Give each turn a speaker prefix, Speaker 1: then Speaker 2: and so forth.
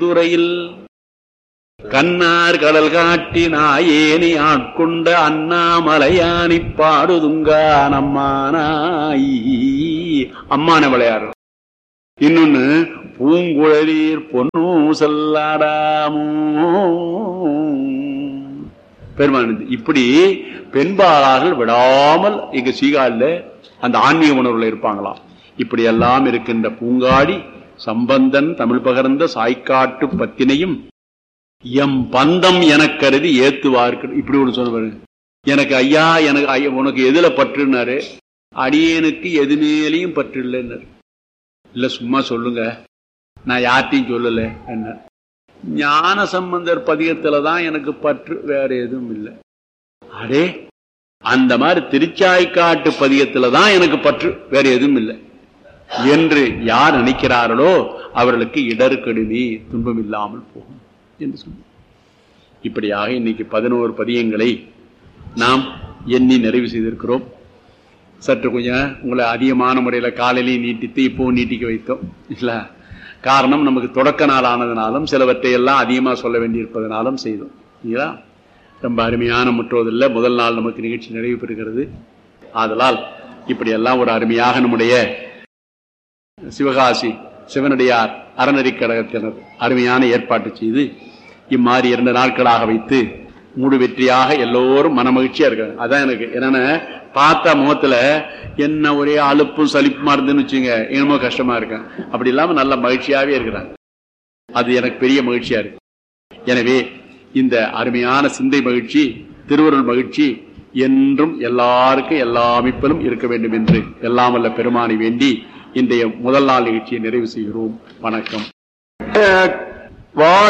Speaker 1: துறையில் கண்ணார் கடல் காட்டி நாயேனி ஆட்கொண்ட அண்ணாமலையானி பாடுதுங்கா நம்மானாய் அம்மான விளையாடு இன்னொன்னு பூங்குழலீர் பொன்னு செல்லாடாமோ பெருமானது இப்படி பெண்பாளார்கள் விடாமல் இங்க சீகாழில அந்த ஆன்மீக உணர்வுல இருப்பாங்களாம் இப்படி எல்லாம் இருக்கின்ற பூங்காடி சம்பந்தன் தமிழ் பகர்ந்த சாய்க்காட்டு பத்தினையும் எம் பந்தம் எனக் கருதி ஏத்துவார்கள் இப்படி ஒன்று சொல்லுவாரு எனக்கு ஐயா எனக்கு ஐயா உனக்கு எதுல பற்றுனாரு அடியேனுக்கு எது மேலேயும் பற்று இல்லைன்னாரு இல்ல சும்மா சொல்லுங்க நான் யார்ட்டையும் சொல்லல என்ன ஞான சம்பந்தர் பதிகத்துல தான் எனக்கு பற்று வேற எதுவும் இல்லை அடே அந்த மாதிரி திருச்சாய்க்காட்டு பதிகத்துல தான் எனக்கு பற்று வேற எதுவும் இல்லை என்று யார் நினைக்கிறார்களோ அவர்களுக்கு இடர்கடுமே துன்பம் இல்லாமல் போகும் என்று சொன்னார் இப்படியாக இன்னைக்கு பதினோரு பதியங்களை நாம் எண்ணி நிறைவு செய்திருக்கிறோம் சற்று கொஞ்சம் உங்களை அதிகமான முறையில் காலையிலையும் நீட்டித்து இப்போவும் நீட்டிக்க வைத்தோம் இல்ல காரணம் நமக்கு தொடக்க நாள் ஆனதுனாலும் சிலவற்றை எல்லாம் அதிகமாக சொல்ல வேண்டியிருப்பதனாலும் செய்தோம் இல்லைங்களா ரொம்ப அருமையான முற்றோதில் முதல் நாள் நமக்கு நிகழ்ச்சி நிறைவு பெறுகிறது ஆதலால் இப்படியெல்லாம் ஒரு அருமையாக நம்முடைய சிவகாசி சிவனடியார் அறநெறி கழகத்தினர் அருமையான ஏற்பாட்டு செய்து இம்மாதிரி இரண்டு நாட்களாக வைத்து முழு வெற்றியாக எல்லோரும் மனமகிழ்ச்சியா இருக்காங்க அதான் எனக்கு என்னன்னா பார்த்த முகத்துல என்ன ஒரே அலுப்பும் சலிப்புமா இருந்துன்னு வச்சுங்க என்னமோ கஷ்டமா இருக்கேன் அப்படி இல்லாம நல்ல மகிழ்ச்சியாவே இருக்கிறாங்க அது எனக்கு பெரிய மகிழ்ச்சியா இருக்கு எனவே இந்த அருமையான சிந்தை மகிழ்ச்சி திருவருள் மகிழ்ச்சி என்றும் எல்லாருக்கும் எல்லா அமைப்பிலும் இருக்க வேண்டும் என்று எல்லாம் வல்ல பெருமானை வேண்டி இன்றைய முதல் நாள் நிகழ்ச்சியை நிறைவு செய்கிறோம் வணக்கம் வா